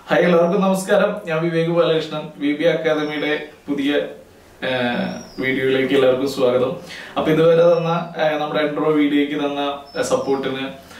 hi എല്ലാവർക്കും നമസ്കാരം ഞാൻ വിവേക് ബാലകൃഷ്ണൻ വി ബി അക്കാദമിയുടെ പുതിയ ആ, വീഡിയോയിലേക്ക് എല്ലാവർക്കും സ്വാഗതം അപ്പൊ ഇതുവരെ തന്ന ആ, നമ്മുടെ എൻട്രോ വീഡിയോയ്ക്ക് തന്ന സപ്പോർട്ടിന്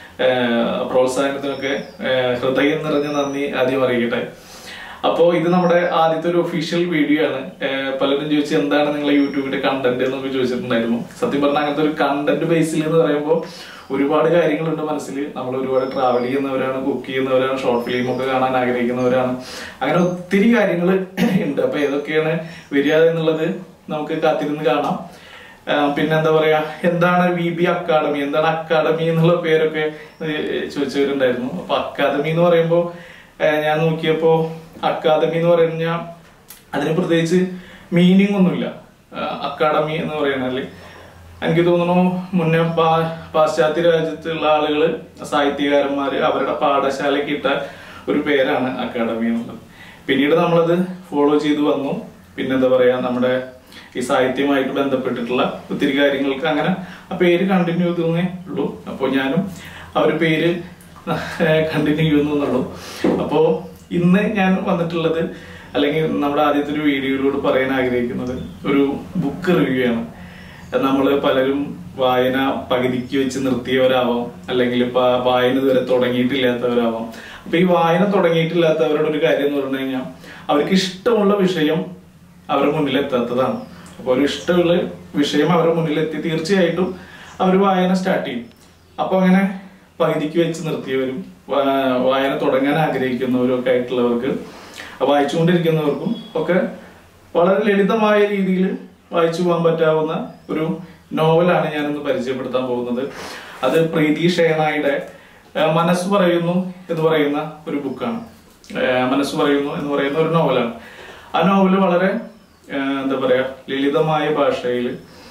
പ്രോത്സാഹനത്തിനൊക്കെ ആ, ഹൃദയം നിറഞ്ഞ നന്ദി ആദ്യം അറിയിക്കട്ടെ അപ്പോ ഇത് നമ്മുടെ ആദ്യത്തെ ഒരു ഒഫീഷ്യൽ വീഡിയോ ആണ് ആ, പലരും ചോദിച്ചു എന്താണ് നിങ്ങളെ യൂട്യൂബിന്റെ കണ്ടന്റ് എന്നൊക്കെ ചോദിച്ചിട്ടുണ്ടായിരുന്നു സത്യം പറഞ്ഞാൽ അങ്ങനത്തെ ഒരു കണ്ടന്റ് ബേസിൽ എന്ന് പറയുമ്പോൾ ഒരുപാട് കാര്യങ്ങളുണ്ട് മനസ്സിൽ നമ്മൾ ഒരുപാട് ട്രാവൽ ചെയ്യുന്നവരാണ് കുക്ക് ചെയ്യുന്നവരാണ് ഷോർട്ട് ഫിലിം ഒക്കെ കാണാൻ ആഗ്രഹിക്കുന്നവരാണ് അങ്ങനെ ഒത്തിരി കാര്യങ്ങൾ ഉണ്ട് അപ്പൊ ഏതൊക്കെയാണ് വരിക എന്നുള്ളത് നമുക്ക് കാത്തിരുന്ന് കാണാം ആ, പിന്നെന്താ പറയാ എന്താണ് വി ബി അക്കാഡമി എന്താണ് അക്കാഡമി എന്നുള്ള പേരൊക്കെ ഏഹ്, ചോദിച്ചവരുണ്ടായിരുന്നു അപ്പൊ അക്കാദമി എന്ന് പറയുമ്പോൾ ഞാൻ നോക്കിയപ്പോ അക്കാദമി എന്ന് പറഞ്ഞാൽ അതിന് പ്രത്യേകിച്ച് മീനിങ് ഒന്നുമില്ല അക്കാഡമി എന്ന് പറയുന്നത് എനിക്ക് തോന്നുന്നു മുന്നേ പാ- പാശ്ചാത്യ രാജ്യത്തുള്ള ആളുകള് സാഹിത്യകാരന്മാര് അവരുടെ പാഠശാലയ്ക്ക് ഇട്ട ഒരു പേരാണ് അക്കാഡമി എന്നുള്ളത് പിന്നീട് നമ്മളത് ഫോളോ ചെയ്തു വന്നു പിന്നെന്താ പറയാ നമ്മുടെ ഈ സാഹിത്യമായിട്ട് ബന്ധപ്പെട്ടിട്ടുള്ള ഒത്തിരി കാര്യങ്ങൾക്ക് അങ്ങനെ ആ പേര് കണ്ടിന്യൂ ചെയ്തേ ഉള്ളൂ അപ്പോൾ ഞാനും ആ ഒരു പേര് കണ്ടിന്യൂ ചെയ്യുന്നുള്ളൂ അപ്പോ ഇന്ന് ഞാൻ വന്നിട്ടുള്ളത് അല്ലെങ്കിൽ നമ്മുടെ ആദ്യത്തെ ഒരു വീഡിയോയിലൂടെ പറയാൻ ആഗ്രഹിക്കുന്നത് ഒരു ബുക്ക് റിവ്യൂ ആണ് നമ്മൾ പലരും വായന പകുതിക്ക് വെച്ച് നിർത്തിയവരാവാം അല്ലെങ്കിൽ പ- വായന ഇതുവരെ തുടങ്ങിയിട്ടില്ലാത്തവരാവാം അപ്പൊ ഈ വായന തുടങ്ങിയിട്ടില്ലാത്തവരുടെ ഒരു കാര്യം എന്ന് പറഞ്ഞു കഴിഞ്ഞാൽ അവർക്ക് ഇഷ്ടമുള്ള വിഷയം അവരുടെ മുന്നിൽ എത്താത്തതാണ് അപ്പൊ ഒരു ഇഷ്ടമുള്ള വിഷയം അവരുടെ മുന്നിലെത്തി തീർച്ചയായിട്ടും അവർ വായന സ്റ്റാർട്ട് ചെയ്യും അപ്പൊ അങ്ങനെ പകുതിക്ക് വെച്ച് നിർത്തിയവരും വാ- വായന തുടങ്ങാൻ ആഗ്രഹിക്കുന്നവരും ഒക്കെ ആയിട്ടുള്ളവർക്ക് വായിച്ചുകൊണ്ടിരിക്കുന്നവർക്കും ഒക്കെ വളരെ ലളിതമായ രീതിയിൽ വായിച്ചു പോകാൻ പറ്റാവുന്ന ഒരു നോവലാണ് ഞാനിന്ന് പരിചയപ്പെടുത്താൻ പോകുന്നത് അത് പ്രീതി ഷേനായുടെ ആ, മനസ്സ് പറയുന്നു എന്ന് പറയുന്ന ഒരു ബുക്കാണ് ആ, മനസ്സ് പറയുന്നു എന്ന് പറയുന്ന ഒരു നോവലാണ് ആ നോവല് വളരെ ആ, എന്താ പറയാ ലളിതമായ ഭാഷയിൽ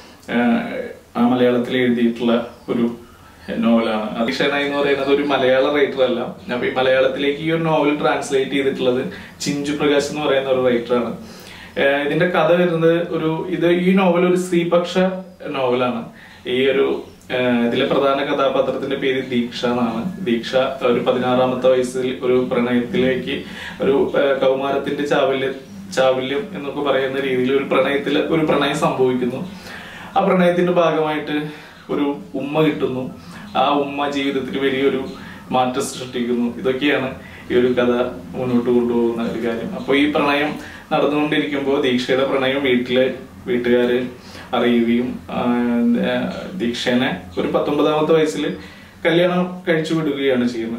ആ മലയാളത്തിൽ എഴുതിയിട്ടുള്ള ഒരു നോവലാണ് അതിഷണ എന്ന് പറയുന്നത് ഒരു മലയാള റൈറ്റർ അല്ല അപ്പൊ ഈ മലയാളത്തിലേക്ക് ഈ ഒരു നോവൽ ട്രാൻസ്ലേറ്റ് ചെയ്തിട്ടുള്ളത് ചിഞ്ചു പ്രകാശ് എന്ന് പറയുന്ന ഒരു റൈറ്ററാണ് ഏഹ് ഇതിന്റെ കഥ വരുന്നത് ഒരു ഇത് ഈ നോവൽ ഒരു സ്ത്രീപക്ഷ നോവലാണ് ഈ ഒരു ഏഹ് ഇതിലെ പ്രധാന കഥാപാത്രത്തിന്റെ പേര് ദീക്ഷ എന്നാണ് ദീക്ഷ ഒരു പതിനാറാമത്തെ വയസ്സിൽ ഒരു പ്രണയത്തിലേക്ക് ഒരു ഏഹ് കൗമാരത്തിന്റെ ചാവല്യം ചാവല്യം എന്നൊക്കെ പറയുന്ന രീതിയിൽ ഒരു പ്രണയത്തിൽ ഒരു പ്രണയം സംഭവിക്കുന്നു ആ പ്രണയത്തിന്റെ ഭാഗമായിട്ട് ഒരു ഉമ്മ കിട്ടുന്നു ആ ഉമ്മ ജീവിതത്തിൽ വലിയൊരു മാറ്റം സൃഷ്ടിക്കുന്നു ഇതൊക്കെയാണ് ഈ ഒരു കഥ മുന്നോട്ട് കൊണ്ടുപോകുന്ന ഒരു കാര്യം അപ്പൊ ഈ പ്രണയം നടന്നുകൊണ്ടിരിക്കുമ്പോൾ ദീക്ഷയുടെ പ്രണയം വീട്ടിലെ വീട്ടുകാര് അറിയുകയും ആ, ആ, ദീക്ഷേനെ ഒരു പത്തൊമ്പതാമത്തെ വയസ്സിൽ കല്യാണം കഴിച്ചു വിടുകയാണ് ചെയ്യുന്നത്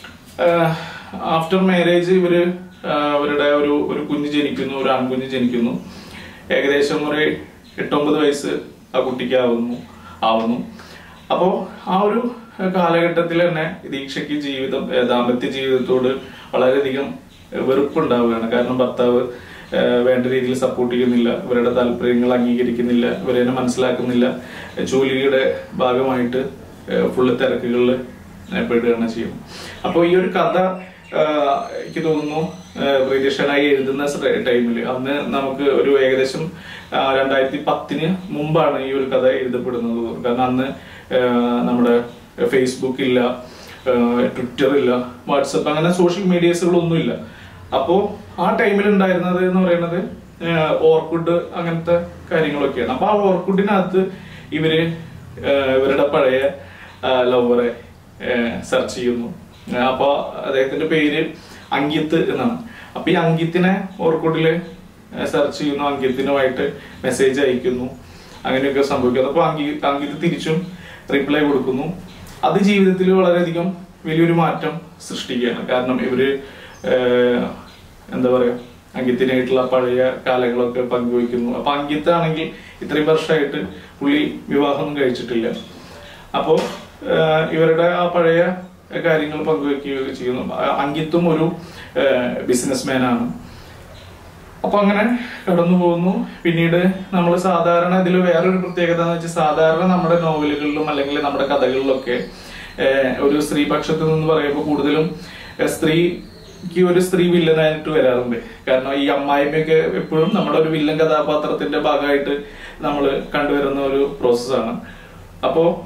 ആഫ്റ്റർ മാരേജ് ഇവര് ആ, അവരുടെ ഒരു ഒരു കുഞ്ഞ് ജനിക്കുന്നു ഒരു ആൺകുഞ്ഞ് ജനിക്കുന്നു ഏകദേശം ഒരു എട്ടൊമ്പത് വയസ്സ് ആ കുട്ടിക്ക് ആവുന്നു ആവുന്നു അപ്പോ ആ ഒരു കാലഘട്ടത്തിൽ തന്നെ ദീക്ഷയ്ക്ക് ജീവിതം ഏ, ദാമ്പത്യ ജീവിതത്തോട് വളരെയധികം വെറുപ്പുണ്ടാവുകയാണ് കാരണം ഭർത്താവ് ഏ, വേണ്ട രീതിയിൽ സപ്പോർട്ട് ചെയ്യുന്നില്ല ഇവരുടെ താല്പര്യങ്ങൾ അംഗീകരിക്കുന്നില്ല ഇവരെ മനസ്സിലാക്കുന്നില്ല ജോലിയുടെ ഭാഗമായിട്ട് ഫുള്ള് തിരക്കുകളിൽ പെടുകയാണ് ചെയ്യുന്നത് അപ്പോൾ ഈ ഒരു കഥ ആ, എനിക്ക് തോന്നുന്നു ബ്രിട്ടീഷനായി എഴുതുന്ന ടൈമിൽ അന്ന് നമുക്ക് ഒരു ഏകദേശം ആ, രണ്ടായിരത്തി പത്തിന് മുമ്പാണ് ഈ ഒരു കഥ എഴുതപ്പെടുന്നത് കാരണം അന്ന് ആ, നമ്മുടെ ഫേസ്ബുക്ക് ഇല്ല ട്വിറ്റർ ഇല്ല വാട്സപ്പ് അങ്ങനെ സോഷ്യൽ മീഡിയസുകളൊന്നുമില്ല അപ്പോ ആ ടൈമിൽ ഉണ്ടായിരുന്നത് എന്ന് പറയുന്നത് ഓർക്കുഡ് അങ്ങനത്തെ കാര്യങ്ങളൊക്കെയാണ് അപ്പൊ ആ ഓർക്കുഡിനകത്ത് ഇവര് ആ, ഇവരുടെ പഴയ ലവറെ സെർച്ച് ചെയ്യുന്നു ആ, അപ്പൊ അദ്ദേഹത്തിന്റെ പേര് അങ്കിത്ത് എന്നാണ് അപ്പൊ ഈ അങ്കിത്തിനെ ഓർക്കുഡില് സെർച്ച് ചെയ്യുന്നു അങ്കിത്തിനുമായിട്ട് മെസ്സേജ് അയക്കുന്നു അങ്ങനെയൊക്കെ സംഭവിക്കുന്നു അപ്പൊ അങ്കി അങ്കിത്ത് തിരിച്ചും റിപ്ലൈ കൊടുക്കുന്നു അത് ജീവിതത്തിൽ വളരെയധികം വലിയൊരു മാറ്റം സൃഷ്ടിക്കുകയാണ് കാരണം ഇവര് ഏഹ്, എന്താ പറയാ അങ്കിത്തിനായിട്ടുള്ള പഴയ കാലങ്ങളൊക്കെ പങ്കുവയ്ക്കുന്നു അപ്പൊ അങ്കിത്താണെങ്കിൽ ഇത്രയും വർഷമായിട്ട് പുള്ളി വിവാഹമൊന്നും കഴിച്ചിട്ടില്ല അപ്പോ ഏഹ്, ഇവരുടെ ആ പഴയ കാര്യങ്ങൾ പങ്കുവെക്കുകയൊക്കെ ചെയ്യുന്നു ആ അങ്കിത്തും ഒരു ബിസിനസ്മാൻ ആണ് അപ്പൊ അങ്ങനെ കടന്നു പോകുന്നു പിന്നീട് നമ്മൾ സാധാരണ ഇതിൽ വേറൊരു പ്രത്യേകത എന്ന് വെച്ചാൽ സാധാരണ നമ്മുടെ നോവലുകളിലും അല്ലെങ്കിൽ നമ്മുടെ കഥകളിലൊക്കെ ഏഹ്, ഒരു സ്ത്രീപക്ഷത്ത് നിന്ന് പറയുമ്പോൾ കൂടുതലും ഏഹ്, സ്ത്രീക്ക് ഒരു സ്ത്രീ വില്ലനായിട്ട് വരാറുണ്ട് കാരണം ഈ അമ്മായിമ്മയൊക്കെ എപ്പോഴും നമ്മുടെ ഒരു വില്ലൻ കഥാപാത്രത്തിന്റെ ഭാഗമായിട്ട് നമ്മൾ കണ്ടുവരുന്ന ഒരു പ്രോസസ്സാണ് അപ്പോ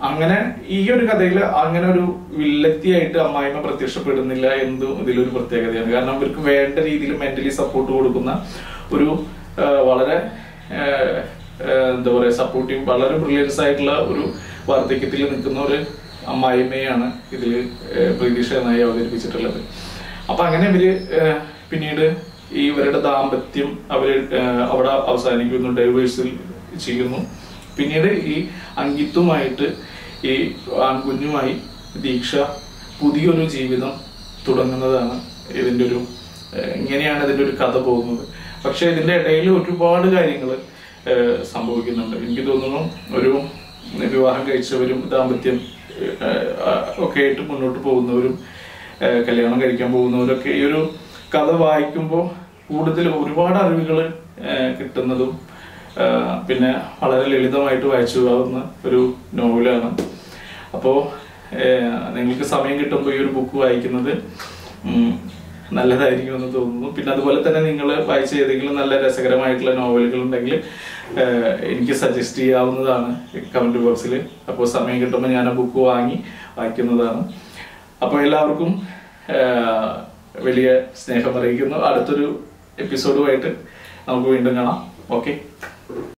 അങ്ങനെ ഈ ഒരു കഥയിൽ അങ്ങനെ ഒരു വില്ലത്തിയായിട്ട് അമ്മായിമ്മ പ്രത്യക്ഷപ്പെടുന്നില്ല എന്തും ഇതിലൊരു പ്രത്യേകതയാണ് കാരണം അവർക്ക് വേണ്ട രീതിയിൽ മെന്റലി സപ്പോർട്ട് കൊടുക്കുന്ന ഒരു ആ, വളരെ ആ, ആ, എന്താ പറയാ സപ്പോർട്ടീവ് വളരെ ബ്രില്യൻസ് ആയിട്ടുള്ള ഒരു വാർദ്ധക്യത്തിൽ നിൽക്കുന്ന ഒരു അമ്മായിമ്മയാണ് ഇതിൽ പ്രതീക്ഷ എന്നായി അവതരിപ്പിച്ചിട്ടുള്ളത് അപ്പൊ അങ്ങനെ ഇവര് ആ, പിന്നീട് ഈ ഇവരുടെ ദാമ്പത്യം അവര് ആ, അവിടെ അവസാനിക്കുന്നു ഡൈവേഴ്സിൽ ചെയ്യുന്നു പിന്നീട് ഈ അങ്കിത്തുമായിട്ട് ഈ ആൺകുഞ്ഞുമായി ദീക്ഷ പുതിയൊരു ജീവിതം തുടങ്ങുന്നതാണ് ഇതിന്റെ ഒരു ഏഹ്, ഇങ്ങനെയാണ് ഇതിന്റെ ഒരു കഥ പോകുന്നത് പക്ഷെ ഇതിന്റെ ഇടയിൽ ഒരുപാട് കാര്യങ്ങൾ സംഭവിക്കുന്നുണ്ട് എനിക്ക് തോന്നുന്നു ഒരു വിവാഹം കഴിച്ചവരും ദാമ്പത്യം ഏഹ്, ആ, ഒക്കെ ആയിട്ട് മുന്നോട്ട് പോകുന്നവരും ഏഹ്, കല്യാണം കഴിക്കാൻ പോകുന്നവരൊക്കെ ഈ ഒരു കഥ വായിക്കുമ്പോൾ കൂടുതൽ ഒരുപാട് അറിവുകൾ കിട്ടുന്നതും ആഹ് പിന്നെ വളരെ ലളിതമായിട്ട് വായിച്ചു പോകാവുന്ന ഒരു നോവലാണ് അപ്പോൾ നിങ്ങൾക്ക് സമയം കിട്ടുമ്പോൾ ഈ ഒരു ബുക്ക് വായിക്കുന്നത് ഉം, നല്ലതായിരിക്കുമെന്ന് തോന്നുന്നു പിന്നെ അതുപോലെ തന്നെ നിങ്ങൾ വായിച്ച ഏതെങ്കിലും നല്ല രസകരമായിട്ടുള്ള നോവലുകൾ ഉണ്ടെങ്കിൽ ആഹ് എനിക്ക് സജസ്റ്റ് ചെയ്യാവുന്നതാണ് കമന്റ് ബോക്സിൽ അപ്പോൾ സമയം കിട്ടുമ്പോൾ ഞാൻ ആ ബുക്ക് വാങ്ങി വായിക്കുന്നതാണ് അപ്പോൾ എല്ലാവർക്കും ആഹ് വലിയ സ്നേഹം അറിയിക്കുന്നു അടുത്തൊരു എപ്പിസോഡുമായിട്ട് നമുക്ക് വീണ്ടും കാണാം ഓക്കെ